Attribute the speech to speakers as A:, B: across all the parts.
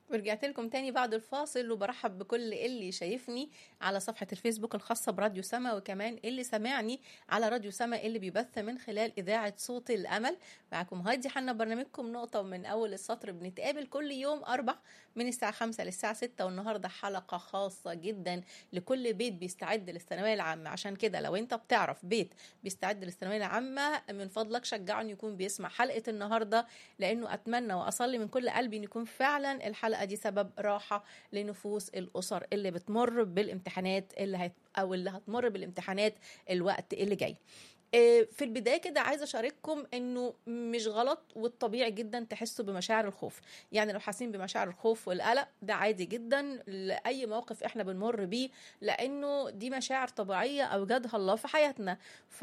A: ورجعت لكم تاني بعد الفاصل وبرحب بكل اللي شايفني على صفحة الفيسبوك الخاصة براديو سما وكمان اللي سمعني على راديو سما اللي بيبث من خلال إذاعة صوت الأمل معكم هايدي حنا برنامجكم نقطة ومن أول السطر بنتقابل كل يوم أربع من الساعة خمسة للساعة ستة والنهاردة حلقة خاصة جدا لكل بيت بيستعد للثانوية العامة عشان كده لو أنت بتعرف بيت بيستعد للثانوية العامة من فضلك شجعه إنه يكون بيسمع حلقة النهاردة لأنه أتمنى وأصلي من كل قلبي إن يكون فعلا الحلقة دي سبب راحة لنفوس الأسر اللي بتمر بالامتحانات اللي هت أو اللي هتمر بالامتحانات الوقت اللي جاي في البدايه كده عايزه اشارككم انه مش غلط والطبيعي جدا تحسوا بمشاعر الخوف يعني لو حاسين بمشاعر الخوف والقلق ده عادي جدا لاي موقف احنا بنمر بيه لانه دي مشاعر طبيعيه اوجدها الله في حياتنا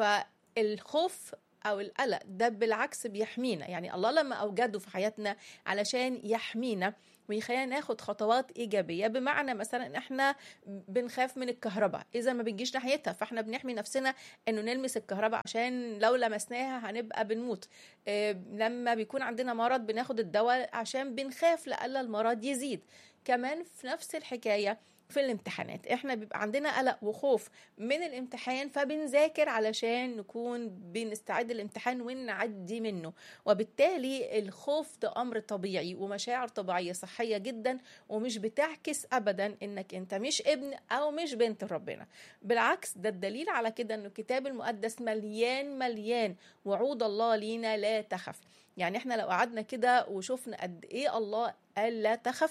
A: فالخوف او القلق ده بالعكس بيحمينا يعني الله لما اوجده في حياتنا علشان يحمينا ويخلينا ناخد خطوات ايجابيه بمعنى مثلا احنا بنخاف من الكهرباء اذا ما بنجيش ناحيتها فاحنا بنحمي نفسنا انه نلمس الكهرباء عشان لو لمسناها هنبقى بنموت إيه لما بيكون عندنا مرض بناخد الدواء عشان بنخاف لألا المرض يزيد كمان في نفس الحكايه في الامتحانات احنا بيبقى عندنا قلق وخوف من الامتحان فبنذاكر علشان نكون بنستعد الامتحان ونعدي منه وبالتالي الخوف ده امر طبيعي ومشاعر طبيعيه صحيه جدا ومش بتعكس ابدا انك انت مش ابن او مش بنت ربنا بالعكس ده الدليل على كده انه الكتاب المقدس مليان مليان وعود الله لينا لا تخف يعني احنا لو قعدنا كده وشفنا قد ايه الله قال لا تخف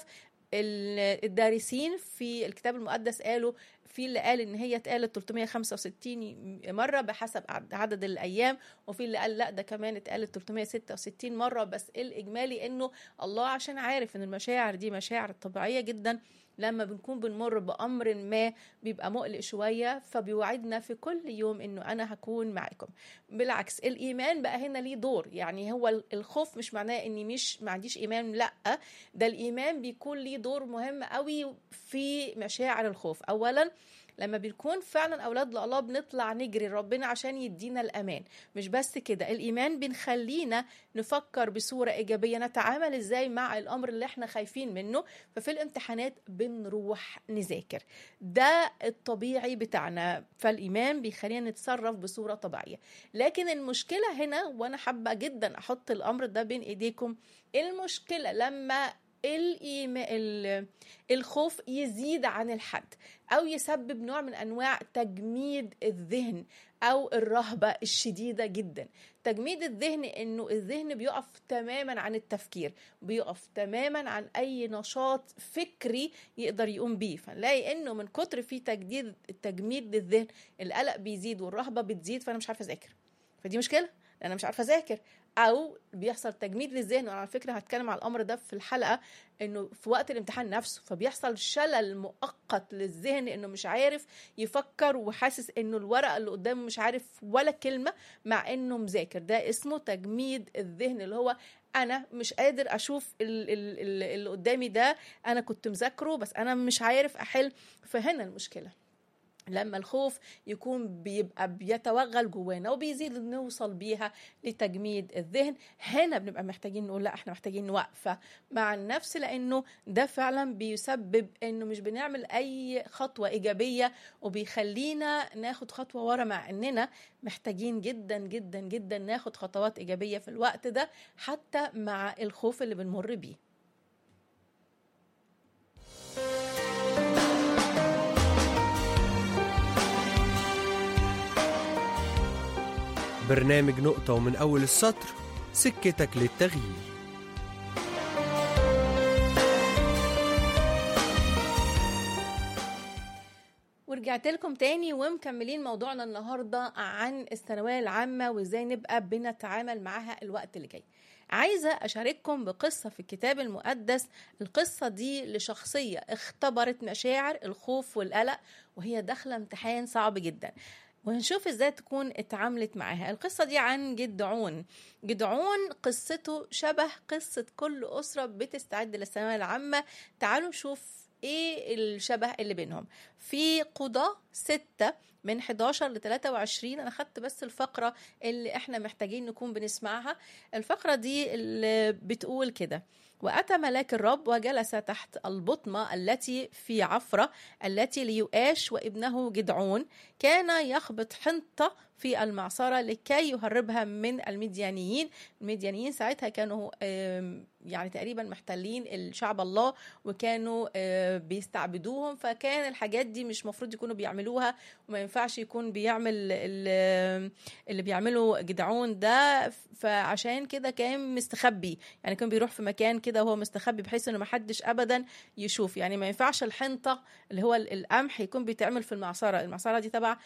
A: الدارسين في الكتاب المقدس قالوا في اللي قال ان هي اتقالت 365 مره بحسب عدد الايام وفي اللي قال لا ده كمان اتقالت 366 مره بس الاجمالي انه الله عشان عارف ان المشاعر دي مشاعر طبيعيه جدا لما بنكون بنمر بامر ما بيبقى مقلق شويه فبيوعدنا في كل يوم انه انا هكون معاكم بالعكس الايمان بقى هنا ليه دور يعني هو الخوف مش معناه اني مش ما عنديش ايمان لا ده الايمان بيكون ليه دور مهم قوي في مشاعر الخوف اولا لما بنكون فعلا اولاد لله بنطلع نجري ربنا عشان يدينا الامان مش بس كده الايمان بنخلينا نفكر بصوره ايجابيه نتعامل ازاي مع الامر اللي احنا خايفين منه ففي الامتحانات بنروح نذاكر ده الطبيعي بتاعنا فالايمان بيخلينا نتصرف بصوره طبيعيه لكن المشكله هنا وانا حابه جدا احط الامر ده بين ايديكم المشكله لما الإيمان الخوف يزيد عن الحد أو يسبب نوع من أنواع تجميد الذهن أو الرهبة الشديدة جدا تجميد الذهن إنه الذهن بيقف تماما عن التفكير بيقف تماما عن أي نشاط فكري يقدر يقوم بيه فنلاقي إنه من كتر في تجديد التجميد للذهن القلق بيزيد والرهبة بتزيد فأنا مش عارفة أذاكر فدي مشكلة أنا مش عارفة أذاكر او بيحصل تجميد للذهن وانا على فكره هتكلم على الامر ده في الحلقه انه في وقت الامتحان نفسه فبيحصل شلل مؤقت للذهن انه مش عارف يفكر وحاسس انه الورقه اللي قدامه مش عارف ولا كلمه مع انه مذاكر ده اسمه تجميد الذهن اللي هو انا مش قادر اشوف اللي قدامي ده انا كنت مذاكره بس انا مش عارف احل فهنا المشكله لما الخوف يكون بيبقى بيتوغل جوانا وبيزيد نوصل بيها لتجميد الذهن هنا بنبقى محتاجين نقول لا احنا محتاجين وقفه مع النفس لانه ده فعلا بيسبب انه مش بنعمل اي خطوه ايجابيه وبيخلينا ناخد خطوه ورا مع اننا محتاجين جدا جدا جدا ناخد خطوات ايجابيه في الوقت ده حتى مع الخوف اللي بنمر بيه
B: برنامج نقطة ومن أول السطر سكتك للتغيير
A: ورجعت لكم تاني ومكملين موضوعنا النهاردة عن الثانوية العامة وازاي نبقى بنتعامل معاها الوقت اللي جاي عايزة أشارككم بقصة في الكتاب المقدس القصة دي لشخصية اختبرت مشاعر الخوف والقلق وهي داخلة امتحان صعب جدا وهنشوف ازاي تكون اتعاملت معاها القصة دي عن جدعون جدعون قصته شبه قصة كل أسرة بتستعد للثانوية العامة تعالوا نشوف ايه الشبه اللي بينهم في قضاة ستة من 11 ل 23 انا خدت بس الفقرة اللي احنا محتاجين نكون بنسمعها الفقرة دي اللي بتقول كده وأتى ملاك الرب وجلس تحت البطمة التي في عفرة التي ليؤاش وابنه جدعون كان يخبط حنطة في المعصرة لكي يهربها من المديانيين المديانيين ساعتها كانوا يعني تقريبا محتلين الشعب الله وكانوا بيستعبدوهم فكان الحاجات دي مش مفروض يكونوا بيعملوها وما ينفعش يكون بيعمل اللي بيعمله جدعون ده فعشان كده كان مستخبي يعني كان بيروح في مكان كده وهو مستخبي بحيث انه ما حدش ابدا يشوف يعني ما ينفعش الحنطه اللي هو القمح يكون بيتعمل في المعصره المعصره دي تبع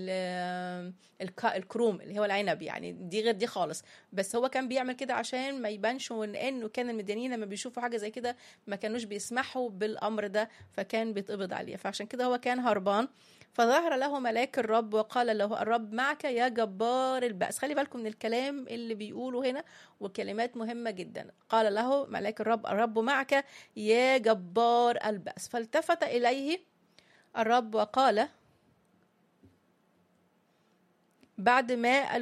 A: الكروم اللي هو العنب يعني دي غير دي خالص بس هو كان بيعمل كده عشان ما يبانش انه كان المديانين لما بيشوفوا حاجه زي كده ما كانوش بيسمحوا بالامر ده فكان بيتقبض عليه فعشان كده هو كان هربان فظهر له ملاك الرب وقال له الرب معك يا جبار البأس خلي بالكم من الكلام اللي بيقوله هنا وكلمات مهمة جدا قال له ملاك الرب الرب معك يا جبار البأس فالتفت إليه الرب وقال بعد ما